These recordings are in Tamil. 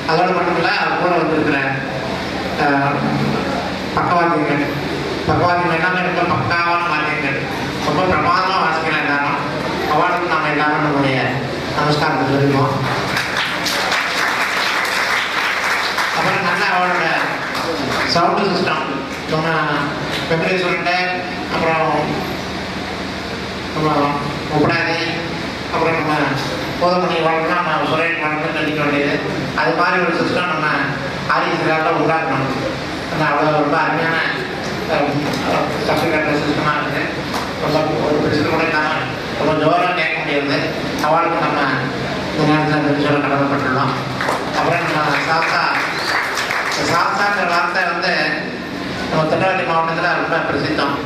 அதோடு மட்டும் இல்லை அது கூட வந்திருக்கிற அஹ், பக்கவாத்தியங்கள் பக்கவாத்தியம் எல்லாமே ரொம்ப பக்காவான வாத்தியங்கள் ரொம்ப பிரமாதமாக வாசிக்கலாம் எல்லாரும் அவளுக்கு நம்ம எல்லாரும் நம்முடைய நமஸ்காரத்தை தெரிவிப்போம் அப்புறம் நல்ல அவளோட சவுண்டு சிஸ்டம் நம்ம வெங்கடேஸ்வரன்ட்ட அப்புறம் நம்ம உப்படாதி அப்புறம் நம்ம போதமணி வளர்க்கணும் நம்ம சுரேஷ் வளர்க்கணும் நினைக்க வேண்டியது அது மாதிரி ஒரு சிஸ்டம் நம்ம ஆரியத்தில் உண்டாக்கணும் அந்த அவ்வளோ ரொம்ப அருமையான சப்ஜெக்ட் கட்டுற சிஸ்டமாக இருக்குது ரொம்ப ஒரு பிரச்சனை கூட இல்லாமல் ரொம்ப ஜோராக கேட்க முடியாது அவளுக்கு நம்ம இந்த நேரத்தில் சொல்ல கடமைப்பட்டுள்ளோம் அப்புறம் நம்ம சாஸ்தா இந்த சாஸ்தாங்கிற வார்த்தை வந்து நம்ம திருநெல்வேலி மாவட்டத்தில் ரொம்ப பிரசித்தம்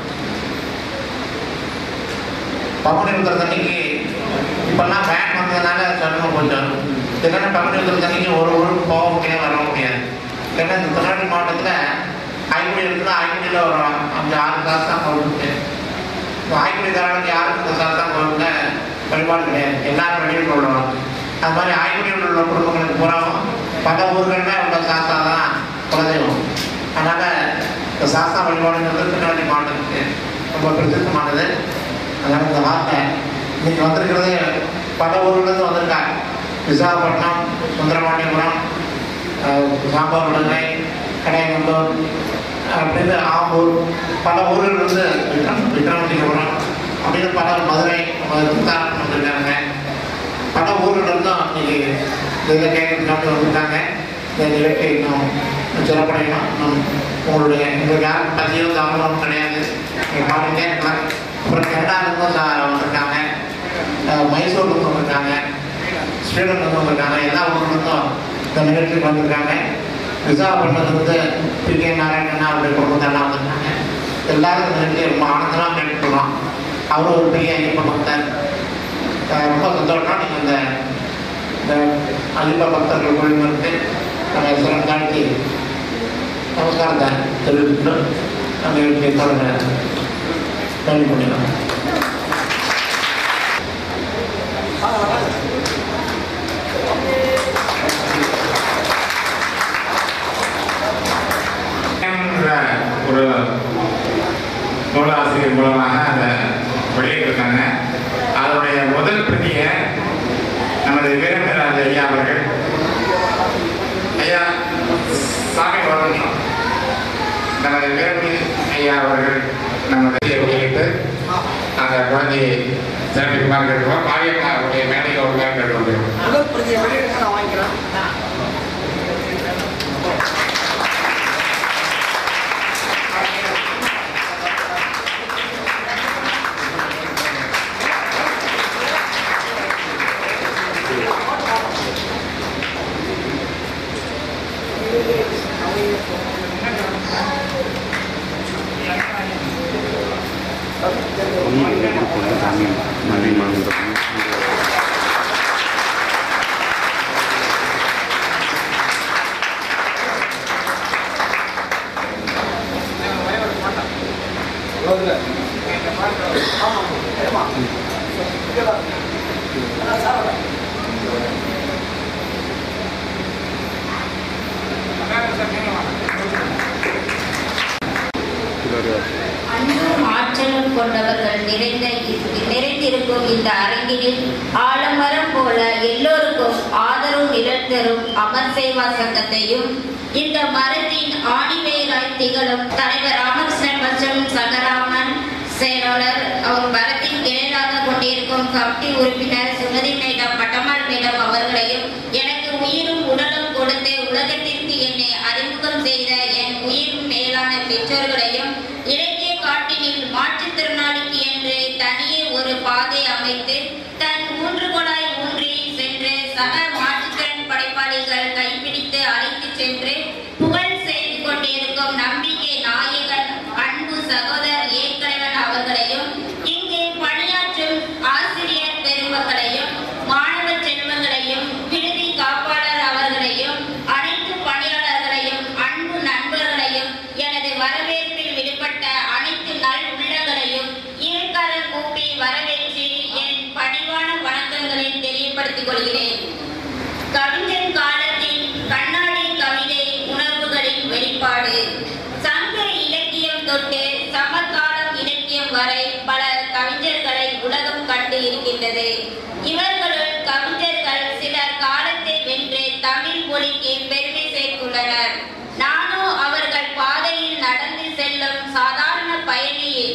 பங்குனி உத்திரத்தன்னைக்கு இப்பெல்லாம் பேன் வந்ததுனால சொல்லணும் கொஞ்சம் இல்லைன்னா பங்குனி உத்திரத்தன்னைக்கு ஒரு ஊருக்கு போக முடியாது வர முடியாது ஏன்னா இந்த திருநெல்வேலி மாவட்டத்தில் ஐக்குடி இருக்குன்னா ஐக்குடியில் ஒரு அஞ்சு ஆறு சாஸ்தான் கோவில் ஆய்க்குடிக்காரனுக்கு யாருக்கும் இந்த சாஸ்தான் கோவிலில் வழிபாடு கிடையாது எல்லாரும் வெளியூர் உள்ளவங்க அது மாதிரி ஆய்க்குடியில் உள்ள குடும்பங்களுக்கு பூராவும் பல ஊர்களில் உள்ள சாஸ்தா தான் குலதெய்வம் அதனால் இந்த சாஸ்தா வழிபாடுங்கிறது திருநெல்வேலி மாவட்டத்துக்கு ரொம்ப பிரசித்தமானது அதனால் இந்த வார்த்தை இன்னைக்கு வந்திருக்கிறது பல ஊர்லேருந்து வந்திருக்காங்க விசாகப்பட்டினம் சுந்தரபாண்டியபுரம் அஹ், சாம்பார் உடனே கடையங்கல்லூர் அப்படின்னு ஆம்பூர் பல ஊர்கள் வந்து விக்ரம் விக்ரமலிங்கபுரம் அப்படின்னு பல மதுரை சித்தாரம் வந்திருக்காங்க பல ஊர்கள் இருந்தும் இன்னைக்கு இந்த இதை கேட்கறதுக்காக வந்திருக்காங்க இந்த நிகழ்ச்சி இன்னும் சிறப்படையணும் இன்னும் உங்களுடைய உங்களுக்கு யாருக்கும் பத்தியும் தாமதம் கிடையாது நீங்கள் பாடிட்டே இருக்கலாம் அப்புறம் கனடாவிலிருந்தும் சா- வந்திருக்காங்க அஹ் மைசூர்லேருந்து வந்திருக்காங்க ஸ்ரீலங்கிலேருந்து வந்திருக்காங்க எல்லா ஊர்லேருந்தும் இந்த நிகழ்ச்சிக்கு வந்திருக்காங்க விசாகப்பட்டினத்துலேருந்து பி கே நாராயணன் அவருடைய குடும்பத்தெல்லாம் வந்திருக்காங்க எல்லாரும் இந்த நிகழ்ச்சியை ரொம்ப ஆனந்தமாக கேட்டுக்கிறோம் அவரும் ஒரு பெரிய ஐயப்ப பக்தர் அஹ் ரொம்ப சந்தோஷம் நீங்கள் இந்த இந்த ஐயப்ப பக்தர்கள் குழுவினருக்கு நம்ம சிறந்த தாழ்த்தி நமஸ்காரத்தை தெரிவித்துட்டு நம்ம நிகழ்ச்சியை தொடங்க கேள்வி பண்ணிடலாம் என்ற ஒரு நூலாசிரியர் மூலமாக அதை வெளியிட்டிருக்காங்க அதனுடைய முதல் பிரதியை நமது வீரேந்திரராஜ் ஐயா அவர்கள் ஐயா சாமி வரணும் நமது வீரமணி ஐயா அவர்கள் நமது இதை வெளியிட்டு அந்த குழந்தையை சிறப்பிக்குமாறு கேட்டுக்கோம் காவியம்மா அவருடைய மேடையில் ஒரு கேட்டுக்கொள்கிறோம் முதல் பிரதியை வெளியிடுங்க நான் வாங்கிக்கிறேன் அன்பும் ஆற்றலும் கொண்டவர்கள் நிறைந்த நிறைந்திருக்கும் இந்த அரங்கினில் ஆலமரம் போல எல்லோருக்கும் ஆதரவு நிழல் தரும் அமர் சேவா சங்கத்தையும் இந்த மரத்தின் ஆணிவேராய் திகழும் தலைவர் ராமகிருஷ்ணன் மற்றும் சங்கராமன் செயலாளர் அவர் மரத்தின் கிளையாக கொண்டிருக்கும் கமிட்டி உறுப்பினர் சுமதி மேடம் பட்டமாள் மேடம் அவர்களையும் எனக்கு உயிரும் உடலும் கொடுத்து உலகத்திற்கு என்னை அறிமுகம் செய்த என் உயிரும் மேலான பெற்றோர்களையும் இலக்கிய காட்டினில் மாற்றுத்திறனாளிக்கு என்று தனியே ஒரு பாதை அமைத்து தன் ஊன்றுகோலாய் ஊன்றி சென்று சக மாற்றுத்திறன் படைப்பாளிகள் கைப்பிடித்து அழைத்து சென்று புகழ் செய்து கொண்டிருக்கும் நம்பிக்கை நாயகன் அன்பு சகோதரர் ஏற்கனவன் அவர்களையும் இங்கே பணியாற்றும் ஆசிரியர் பெருமக்களையும் மாணவ செல்வங்களையும் விடுதி காப்பாளர் அவர்களையும் அனைத்து பணியாளர்களையும் அன்பு நண்பர்களையும் எனது வரவேற்பில் விடுபட்ட அனைத்து நல் உள்ளங்களையும் இருகரம் கூப்பி வரவேற்று என் பணிவான வணக்கங்களை தெரியப்படுத்திக் கொள்கிறேன் கவிஞன் காலத்தில் கண்ணா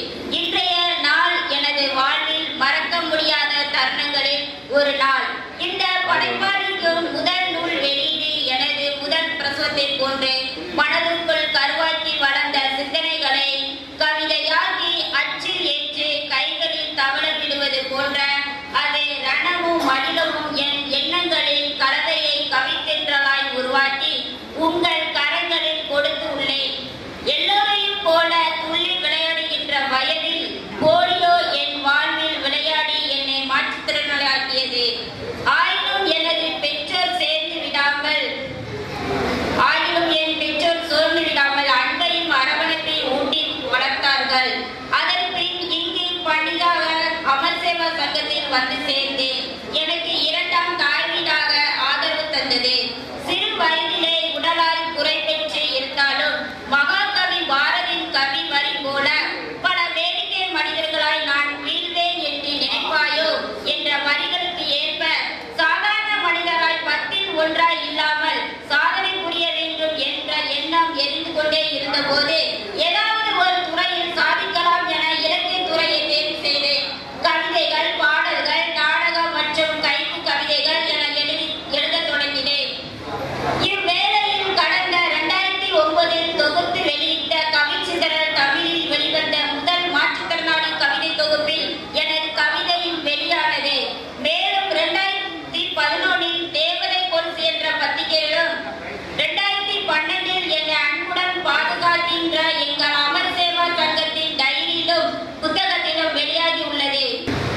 இன்றைய நாள் எனது வாழ்வில் மறக்க முடியாத தருணங்களில் ஒரு நாள் இந்த படைப்பாளிக்கும் முதல் நூல் வெளியீடு எனது முதல் பிரசவத்தை போன்று மனதுக்குள் கருவாக்கி வளர்ந்த சிந்தனைகளை கவிதையாக்கி அச்சில் ஏற்று கைகளில் தவள விடுவது போன்ற அது ரணமும் மடிலமும் என் எண்ணங்களில் கலதையை கவித்தென்றலாய் உருவாக்கி உங்கள் கரங்களில் கொடுத்து உள்ளேன் எல்லோரையும் போல துள்ளி விளையாடுகின்ற வயதில் போலியோ என் வாழ்வில் விளையாடி என்னை மாற்றுத்திறனாக்கியது ஆயினும் எனது பெற்றோர் சேர்ந்து விடாமல் ஆயினும் என் பெற்றோர் சோர்ந்து விடாமல் அன்பையும் அரவணைப்பையும் ஊட்டி வளர்த்தார்கள் அதன் பின் இங்கு பணிதாக அமர் சேவா சங்கத்தில் வந்து சேர்ந்தேன் எனக்கு இரண்டாம் தாய் வீடாக ஆதரவு தந்தது சிறு வயதிலே உடலாய் குறைபெற்று இருந்தாலும் மகாகவி பாரதியின் கவி வரி போல பல வேடிக்கை மனிதர்களாய் நான் வீழ்வேன் என்று நினைப்பாயோ என்ற வரிகளுக்கு ஏற்ப சாதாரண மனிதராய் பத்தில் ஒன்றாய் இல்லாமல் சாதனை புரிய வேண்டும் என்ற எண்ணம் எரிந்து கொண்டே இருந்தபோது ஏதாவது ஒரு துறையில் சாதிக்கலாம் என இலக்கிய துறையை தேர்வு செய்தேன் கவிதைகள் பாடல்கள் நாடகம் மற்றும் கைப்பு கவிதைகள் என எழுதி எழுதத் தொடங்கினேன் இவ்வேளையில் கடந்த இரண்டாயிரத்தி ஒன்பதில் தொகுத்து வெளியிட்ட கவிச்சிதறல் தமிழில் வெளிவந்த முதல் மாற்றுத்திறனாளி கவிதை தொகுப்பில் எனது கவிதையும் வெளியானது மேலும் இரண்டாயிரத்தி பதினொன்றில் தேவதை கொலுசு என்ற பத்திரிகையிலும் இரண்டாயிரத்தி பன்னெண்டில் என்னை அன்புடன் பாதுகாக்கின்ற எங்கள் அமர் சேவா சங்கத்தின் டைரியிலும் புத்தகத்திலும் வெளியாகி உள்ளது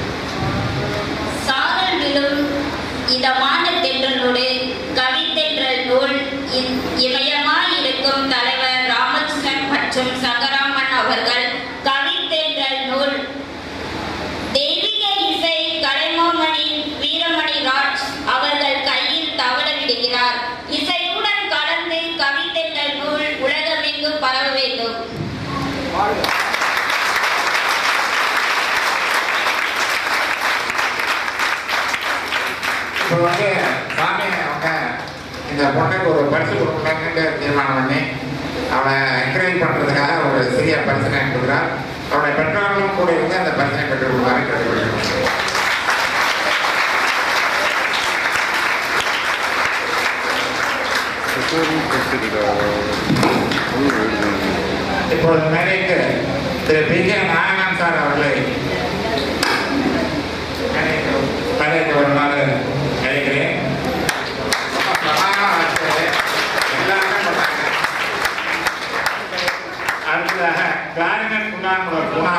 சாரல் விழும் இதமான தென்றலோடு கவித்தென்றல் நூல் இ- இமயமாயிருக்கும் தலைவர் ராமகிருஷ்ணன் மற்றும் சங்கராமன் அவர்கள் கவித்தென்றல் நூல் தெய்வீக இசை கலைமாமணி வீரமணி ராஜ் அவர்கள் கையில் தவள விடுகிறார் இசையுடன் கலந்து கவித்தென்றல் நூல் உலகமெங்கும் பரவ வேண்டும் இப்போ வந்து சாமி அவங்க இந்த பொண்ணுக்கு ஒரு பரிசு கொடுக்கணும்னு தீர்மானம் பண்ணி அவனை என்கரேஜ் பண்ணுறதுக்காக ஒரு சிறிய பரிசனை கொடுக்குறார் அவருடைய பெற்றோர்களும் கூட இருந்து அந்த பரிசனை பெற்றுக் கொடுத்தாரு கேட்டுக்கொள்கிறோம் இப்பொழுது மேடைக்கு திரு பி கே நாராயணன் சார் அவர்களை மேடைக்கு மேடைக்கு வருமாறு அழைக்கிறேன் ரொம்ப பிரமாதமா வச்சது. எல்லாருமே பண்ணாங்க. அடுத்ததாக கிளாரினட் குண்டான் குணா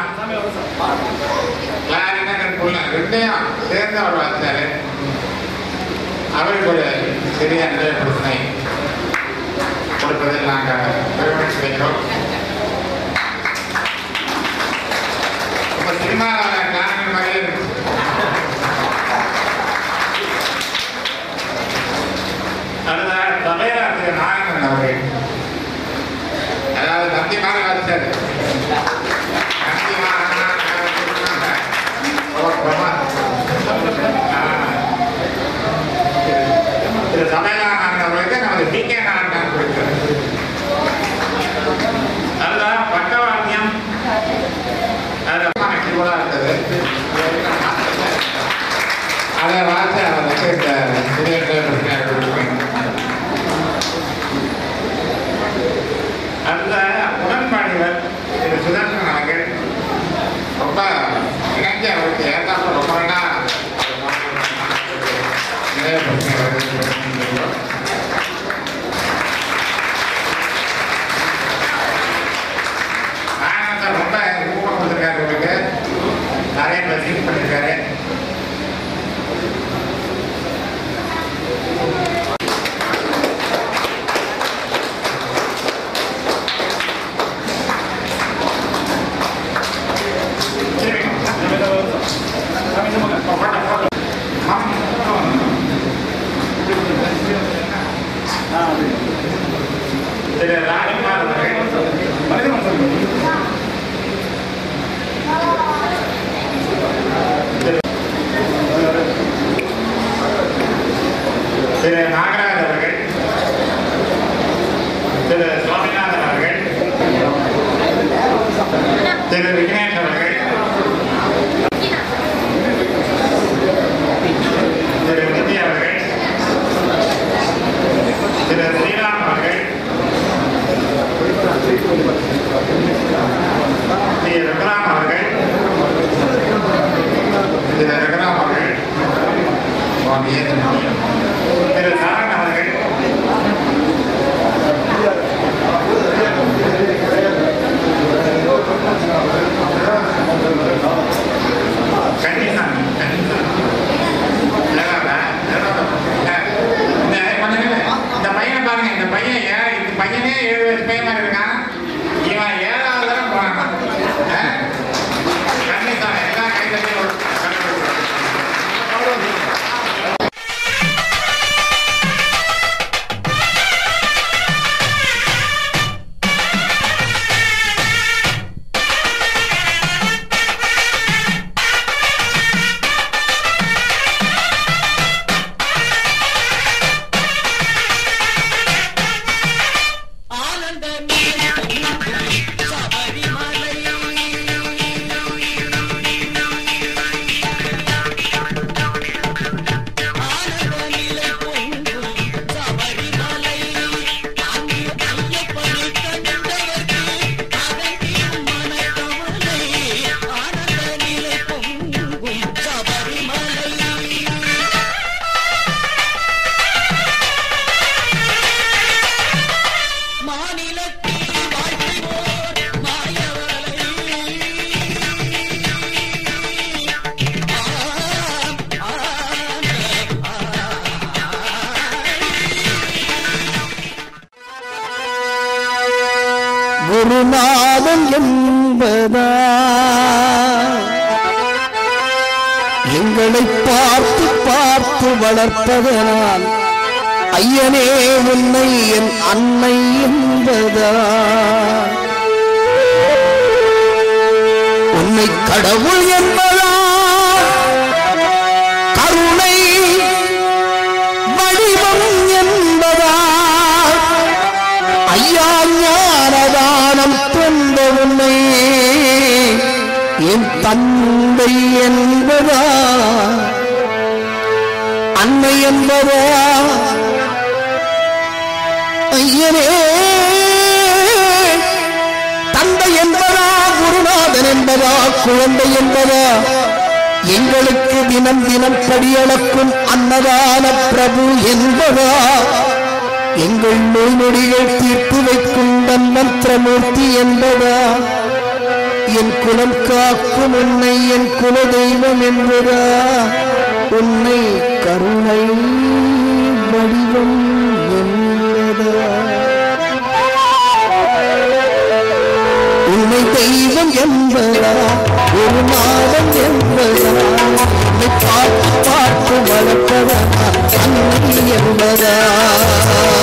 கிளாரினட் குள்ளா ரெண்டையும் சேர்ந்து அவர் வச்சாரு அவருக்கு ஒரு சிறிய நிறைய பிரச்சனை கொடுப்பதில் நாங்கள் பெருமை செய்கிறோம் ரொம்ப சினிமாவில் கிளாரினட் மாதிரியே இருக்கு அடுத்த தபேரா திரு நாராயணன் அவர்கள் அதாவது நந்தி மாதிரி வாசிச்சாரு நந்தி திரு சமயநாதன் அவர்களுக்கு நமது பி கே நாராயணன் கொடுக்கிறார் அதுதான் பக்கவாத்தியம் அது கீழா இருந்தது அதை வாசி அவருக்கு இந்த சிறிய பிரச்சனை கொடுப்பேன் அந்த உடன்பாடுகள் திரு சுதர்சன் அவர்கள் ரொம்ப இணைஞ்சு அவருக்கு ஏற்றாப்புல ரொம்ப நாளா நிறைய பிரச்சனைகள் தெரியும். நாராயணன் சார் ரொம்ப ஊக்கம் கொடுத்துருக்காரு இவருக்கு நிறைய பிரச்சனை பண்ணியிருக்காரு திரு ராஜ்குமார் அவர்கள் திரு நாகராஜ் அவர்கள் திரு சுவாமிநாதன் அவர்கள் திரு விக்னேஷ் அவர்கள் ஏழு வயசு பையன் மாதிரி இருக்கான் இவன் ஏழாவது தடவை போறான் ஆ? கண்டிப்பா எல்லா கைதட்டையும் கண்டுபிடிச்சிருக்கான் குருநாதன் என்பதா எங்களை பார்த்து பார்த்து வளர்ப்பதனால் ஐயனே உன்னை என் அன்னை என்பதா உன்னை கடவுள் என்பதா கருணை வடிவம் என்பதா ஐயா ஞானதானம் தந்த உன்னை என் தந்தை என்பதா அன்னை என்பதா ஐயனே தந்தை என்பதா குருநாதன் என்பதா குழந்தை என்பதா எங்களுக்கு தினம் தினம் படியளக்கும் அன்னதான பிரபு என்பதா எங்கள் நோய் நொடிகள் தீர்த்து வைக்கும் தன்மந்திரமூர்த்தி என்பதா என் குலம் காக்கும் உன்னை என் குல தெய்வம் என்பதா உன்னை கருணை வடிவம் என்பதா உன்னை தெய்வம் என்பதா ஒரு மாதம் என்பதா உன்னை பார்த்து பார்த்து வளர்ப்பதா அன்பு என்பதா